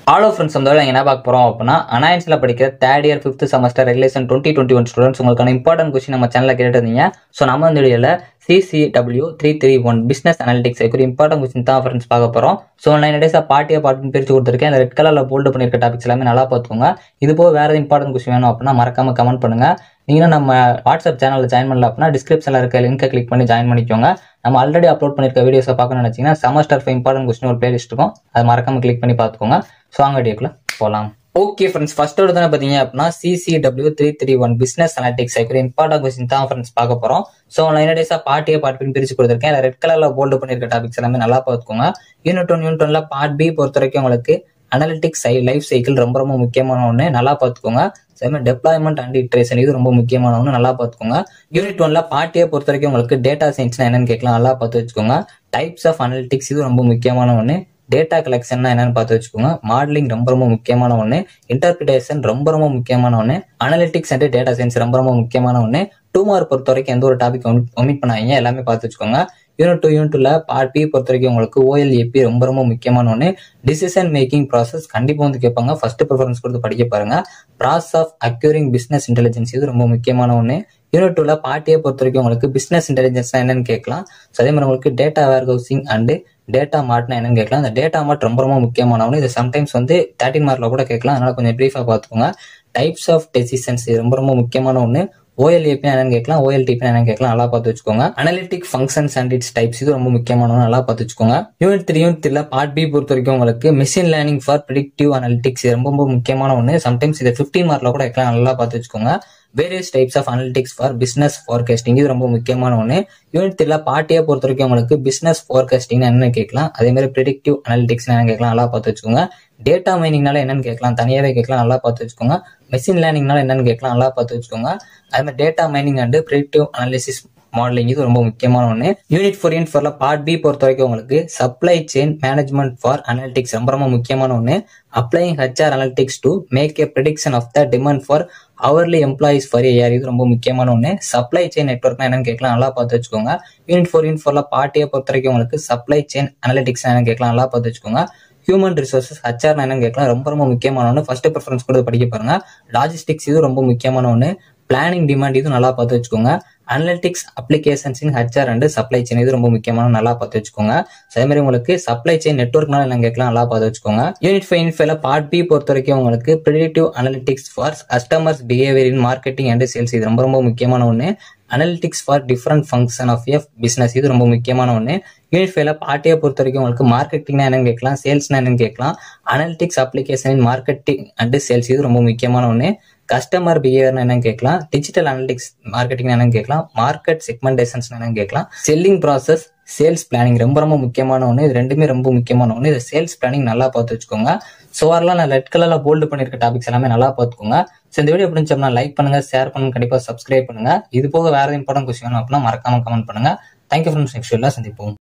ஆலோ friends வந்து என்ன பார்க்க போகிறோம் அப்படின்னா அனாயன்ஸில் படிக்கிற third year fifth semester regulation twenty twenty one students உங்களுக்கான இம்பார்ட்டன்ட் கொஸ்டின் நம்ம சேனலில் கேட்டுருந்தீங்க ஸோ நம்ம இந்த வீடியோவில் CCW three three one business analytics ஒரு இம்பார்ட்டன்ட் கொஸ்டின் தான் ஃப்ரெண்ட்ஸ் பார்க்க போகிறோம் ஸோ நைன் டேஸாக பார்ட்டியாக பார்ட்டுன்னு பிரித்து கொடுத்துருக்கேன் அந்த ரெட் கலரில் போல்டு பண்ணியிருக்க டாபிக்ஸ் எல்லாமே நல்லா பார்த்துக்கோங்க இது போக வேறு இம்பார்ட்டன்ட் கொஸ்டின் வேணும் அப்படின்னா மறக்காம கமெண்ட் பண்ணுங்கள் நீங்களும் நம்ம வாட்ஸ்அப் சேனலில் ஜாயின் பண்ணல அப்படின்னா டிஸ்கிரிப்ஷனில் இருக்க லிங்கை கிளிக் பண்ணி ஜாயின் பண்ணிக்கோங்க நம்ம ஆல்ரெடி அப்லோட் பண்ணியிருக்க வீடியோஸை பார்க்கணும்னு நினச்சிங்கன்னா செமஸ்டர் ஃபைவ் இம்பார்ட்டன்ட் கொஸ்டின் ஒரு பிளேலிஸ்ட் இருக்கும் அதை மறக்காம கிளிக் பண்ணி பார்த்துக்கோங்க ஸோ அங்கே வீடியோக்குள்ள போகலாம் ஓகே ஃப்ரெண்ட்ஸ் ஃபர்ஸ்ட் ஒரு தானே பார்த்தீங்க அப்படின்னா CCW three three one business analytics ஒரு இம்பார்ட்டன்ட் கொஸ்டின் தான் ஃப்ரெண்ட்ஸ் பார்க்க போகிறோம் ஸோ நைன் டேஸாக பார்ட்டியே பார்ட் பின் பிரிச்சு கொடுத்துருக்கேன் அதில் ரெட் கலரில் போல்டு பண்ணியிருக்க டாபிக்ஸ் எல்லாமே நல்லா பார்த்துக்கோங்க யூனிட் ஒன் யூனிட் ஒன்ல பார்ட் பி பொறுத்த வரைக்கும் உங்களுக்கு அனாலிட்டிக்ஸ் சை லைஃப் சைக்கிள் ரொம்ப ரொம்ப முக்கியமான ஒன்று நல்லா பார்த்துக்கோங்க அதே டெப்ளாய்மெண்ட் அண்ட் இட்ரேஷன் இது ரொம்ப முக்கியமான ஒன்று நல்லா பார்த்துக்கோங்க யூனிட் ஒன்ல பார்ட்டியை பொறுத்த வரைக்கும் உங்களுக்கு டேட்டா சயின்ஸ்னா என்னன்னு கேட்கலாம் நல்லா பார்த்து வச்சுக்கோங்க டைப்ஸ் ஆஃப் அனாலிட்டிக்ஸ் இது ரொம்ப முக்கியமான ஒன்று டேட்டா கலெக்ஷன்னா என்னன்னு பார்த்து வச்சுக்கோங்க மாடலிங் ரொம்ப ரொம்ப முக்கியமான ஒன்று இன்டர்பிரிட்டேஷன் ரொம்ப ரொம்ப முக்கியமான ஒன்று அனாலிட்டிக்ஸ் அண்ட் டேட்டா சயின்ஸ் ரொம்ப ரொம்ப முக்கியமான ஒன்று டூ மார்க் பொறுத்த வரைக்கும் எந்த ஒரு டாபிக் ஒமிட் பண்ணாங்க எல்லாமே பார்த்து வச்சுக்கோங்க யூனிட் டூ யூனிட் டூல பார்ட் பி பொறுத்த வரைக்கும் உங்களுக்கு ஓஎல்ஏபி ரொம்ப ரொம்ப முக்கியமான ஒன்று டிசிஷன் மேக்கிங் ப்ராசஸ் கண்டிப்பாக வந்து கேட்பாங்க ஃபர்ஸ்ட் ப்ரிஃபரன்ஸ் கொடுத்து படிக்க பாருங்க process of acquiring business intelligence இது ரொம்ப முக்கியமான ஒன்று யூனிட் டூல பார்ட்டியை பொறுத்த வரைக்கும் உங்களுக்கு பிசினஸ் இன்டெலிஜென்ஸ் என்னன்னு கேட்கலாம் ஸோ அதே மாதிரி உங்களுக்கு data warehousing and data மார்ட்னா என்னன்னு கேட்கலாம் அந்த டேட்டா மார்ட் ரொம்ப ரொம்ப முக்கியமான ஒன்று இது சம்டைம்ஸ் வந்து தேர்ட்டின் மார்க்ல கூட கேட்கலாம் அதனால கொஞ்சம் ப்ரீஃபாக பார்த்துக்கோங்க டைப்ஸ் ஆஃப் டெசிஷன்ஸ் ரொம்ப ரொம்ப முக்கியமான ஒன்று ஓஎல்ஏபி என்னன்னு கேட்கலாம் ஓஎல்டிபி என்னன்னு கேட்கலாம் நல்லா பார்த்து வச்சுக்கோங்க analytic functions and its types இது ரொம்ப முக்கியமான நல்லா பார்த்து வச்சுக்கோங்க யூனிட் த்ரீ யூனிட் த்ரீல பார்ட் பி பொறுத்த வரைக்கும் உங்களுக்கு machine learning for predictive analytics ரொம்ப ரொம்ப முக்கியமான ஒன்று சம்டைம்ஸ் இதை ஃபிஃப்டீன் மார்க்ல கூட கேட்கலாம் நல்லா பார்த்து வச்சுக்கோங்க various types of analytics for business forecasting இது ரொம்ப முக்கியமான ஒன்று யூனிட் த்ரீல பார்ட்டியை பொறுத்த வரைக்கும் உங்களுக்கு பிசினஸ் ஃபார்காஸ்டிங் என்னன்னு கேட்கலாம் அதே மாதிரி ப்ரிடிக்டிவ் அனலிட்டிக்ஸ் என்னன்னு கேட்கலாம் நல்லா பார்த்து வச்சுக்கோங்க டேட்டா மைனிங்னால என்னன்னு கேட்கலாம் தனியாவே கேட்கலாம் நல்லா பார்த்து வச்சுக்கோங்க மெஷின் லேர்னிங்னால என்னன்னு கேட்கலாம் நல்லா பார்த்து வச்சுக்கோங்க அதே மாதிரி data mining and predictive analysis modelling இது ரொம்ப முக்கியமான ஒன்று யூனிட் ஃபோர் யூனிட் ஃபோர்ல பார்ட் பி பொறுத்த வரைக்கும் உங்களுக்கு supply chain management for analytics ரொம்ப ரொம்ப முக்கியமான ஒன்று applying HR analytics to make a prediction of the demand for hourly employees for AR இது ரொம்ப முக்கியமான ஒன்று சப்ளை செயின் நெட்ஒர்க்னா என்னன்னு கேட்கலாம் நல்லா பார்த்து வச்சுக்கோங்க யூனிட் ஃபோர் யூனிட் ஃபோர்ல பார்ட்டியை பொறுத்த வரைக்கும் உங்களுக்கு சப்ளை செயின் அனாலிட்டிக்ஸ் என்னன்னு கேட்கலாம் நல்லா பார்த்து வச்சுக்கோங்க ஹியூமன் ரிசோர்சஸ் ஹச்ஆர் என்னன்னு கேட்கலாம் ரொம்ப ரொம்ப முக்கியமான ஒன்று ஃபர்ஸ்ட் ப்ரிஃபரன்ஸ் கொடுத்து படிக்க பாருங்க லாஜிஸ்டிக்ஸ் இது ரொம்ப முக்கியமான ஒன்று பிளானிங் டிமாண்ட் இது நல்லா பார்த்து வச்சுக்கோங்க analytics applications in HR and supply chain இது ரொம்ப முக்கியமான நல்லா பார்த்து வச்சுக்கோங்க அதே மாதிரி உங்களுக்கு சப்ளை செயின் நெட்ஒர்க்னால என்ன கேட்கலாம் நல்லா பார்த்து வச்சுக்கோங்க யூனிட் ஃபைவ் யூனிட் ஃபைவ்ல பார்ட் பி பொறுத்த வரைக்கும் உங்களுக்கு predictive analytics for customers behaviour in marketing and sales இது ரொம்ப ரொம்ப முக்கியமான ஒன்று analytics for different function of F business இது ரொம்ப முக்கியமான ஒன்று யூனிட் ஃபைவ்ல பார்ட்டியை பொறுத்த வரைக்கும் உங்களுக்கு மார்க்கெட்டிங்னா என்னன்னு கேட்கலாம் சேல்ஸ்னா என்னன்னு கேட்கலாம் analytics application in marketing and sales இது ரொம்ப முக்கியமான ஒன்று கஸ்டமர் பிஹேவியர்னு என்னன்னு கேட்கலாம் டிஜிட்டல் அனலிட்டிக்ஸ் மார்க்கெட்டிங் என்னன்னு கேட்கலாம் மார்க்கெட் செக்மெண்டேஷன்ஸ் என்னன்னு கேட்கலாம் செல்லிங் ப்ராசஸ் சேல்ஸ் பிளானிங் ரொம்ப ரொம்ப முக்கியமான ஒன்று இது ரெண்டுமே ரொம்ப முக்கியமான ஒன்று இது சேல்ஸ் பிளானிங் நல்லா பார்த்து வச்சுக்கோங்க ஸோ வரலாம் நான் ரெட் கலர்ல போல்டு பண்ணிருக்க டாபிக்ஸ் எல்லாமே நல்லா பார்த்துக்கோங்க ஸோ இந்த வீடியோ பிடிச்சோம்னா லைக் பண்ணுங்க ஷேர் பண்ணுங்க கண்டிப்பாக சப்ஸ்கிரைப் பண்ணுங்க இது போக வேற இம்பார்ட்டன் கொஸ்டின் அப்படின்னா மறக்காம கமெண்ட் பண்ணுங்க தேங்க்யூ ஃப்ரெண்ட்ஸ் நெக்ஸ்ட் வீடியோல சந்திப்போம்